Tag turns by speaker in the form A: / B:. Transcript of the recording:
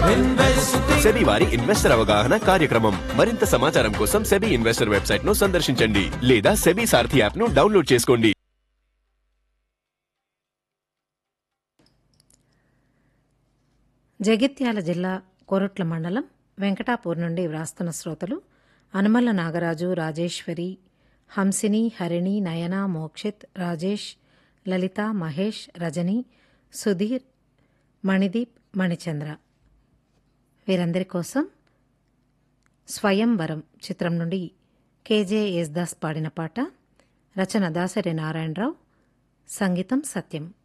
A: SEBI వారి investor అవగాహన కార్యక్రమం మరింత సమాచారం కోసం సెబీ ఇన్వెస్టర్ వెబ్సైట్ ను సందర్శించండి లేదా సెబీ సారథి యాప్ ను డౌన్లోడ్ చేసుకోండి
B: జగిత్యాల జిల్లా కోరుట్ల మండలం వెంకటాపూర్ నుండి వ్రాస్తున్న శ్రోతలు అనుమల్ల నాగరాజు రాజేశ్వరి హంసిని హరిణి నయన మోక్షిత్ రాజేష్ లలిత మహేష్ రజని సుధీర్ మణిదీప్ మణిచంద్ర వీరందరి కోసం స్వయంవరం చిత్రం నుండి కేజే యేస్దాస్ పాడిన పాట రచన దాసరి నారాయణరావు సంగీతం సత్యం